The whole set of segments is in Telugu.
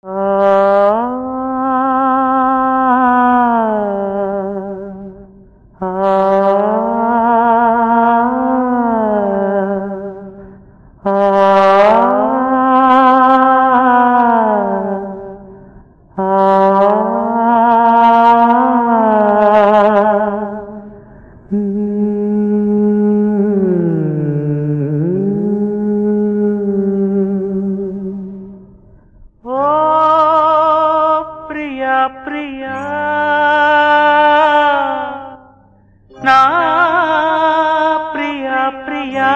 ఓ ప్రియా ప్రియా నా ప్రియా ప్రియా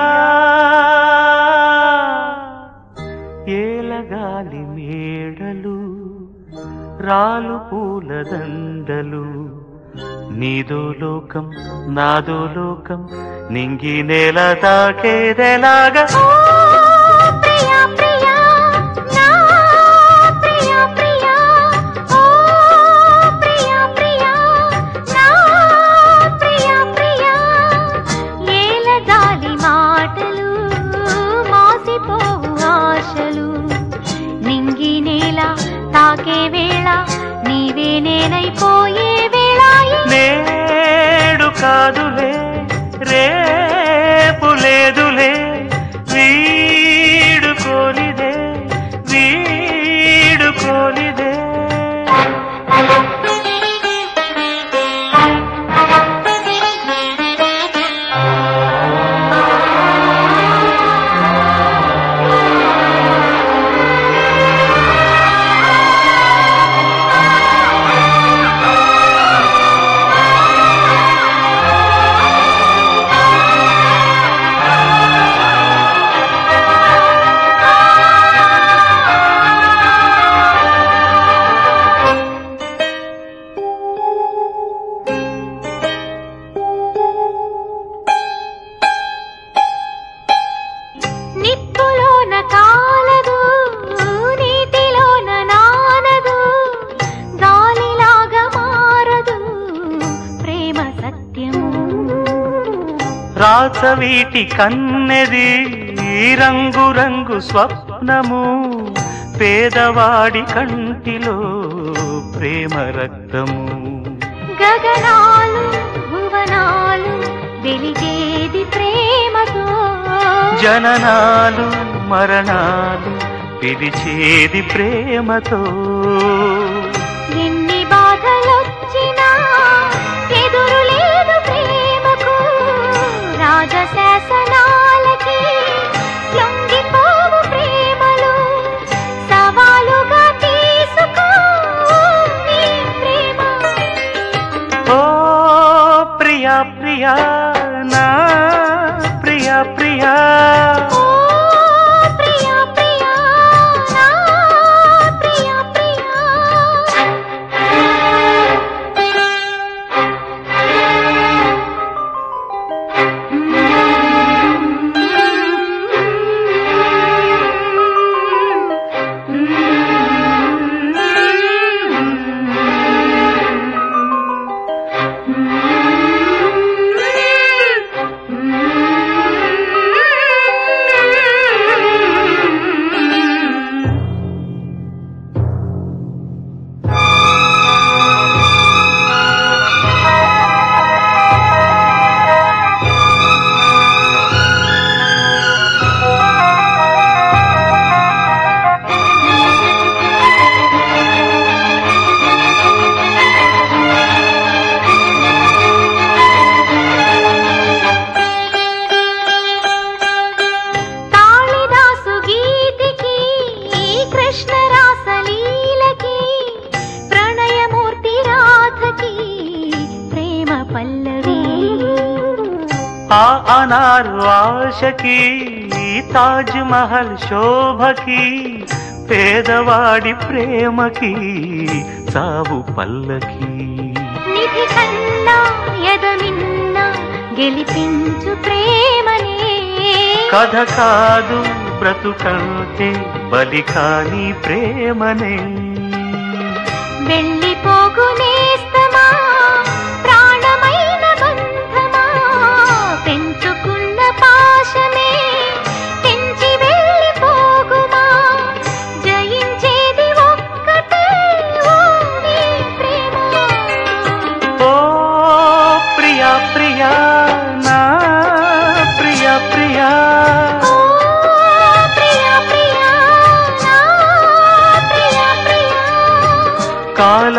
ఏలగాలి మేడలు రాలు పూల దండలు నీదో లోకం నాదో లోకం నింగి నేల దాకేదెలాగా ప్రియా ప్రియా నా ప్రియా ప్రియా ఓ ప్రియా ప్రియా నా ప్రియా ప్రియా ఏల గాలి మాటలు మాసిపోవు ఆశలు నింగి నేల తాకే వేళ నీవే నేనైపోయే వేళ నేడు కాదులే రేపు లేదులే వీడు కోలిదే వీడు కోలిదే నిప్పులోన కాలదు నీటిలోన నానదు గాలిలాగా మారదు ప్రేమ సత్యము రాసవీటి కన్నెది రంగు రంగు స్వప్నము పేదవాడి కంటిలో ప్రేమ రక్తము గగనాలు భువనాలు వెలిగేది ప్రేమతో జననాలు మరణాలు పిలిచేది ప్రేమతో ఎన్ని బాధలొచ్చినా ఎదురు లేదు ప్రేమకు రాజశాసనాలకి లొంగిపోవు ప్రేమలు సవాలుగా తీసుకో నీ ప్రేమ ఓ ప్రియా ప్రియా నా ప్రియా ప్రియా ఓ ప్రియా ప్రియా నా ప్రియా ప్రియా కాళిదాసు గీతికి కృష్ణ రాసలీలకి ప్రణయమూర్తి రాధకి ప్రేమ పల్లవి ఆ అనారు ఆశకి తాజ్ మహల్ శోభకి పేదవాడి ప్రేమకి సావు పల్లకి నిధి కన్నా ఎదమిన్న గెలిపించు ప్రేమనే కథ కాదు బ్రతుకంటే బలి కాని ప్రేమనే వెళ్ళిపోగునేస్తమా ప్రాణమైన బంధమా పెంచుకున్న పాశమే తెంచి వెళ్ళిపోగుమా జయించేది ఒక్క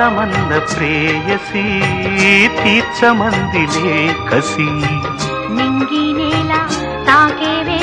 చేరమన్న ప్రేయసి తీర్చమందిలే కసి నింగి నేల తాకే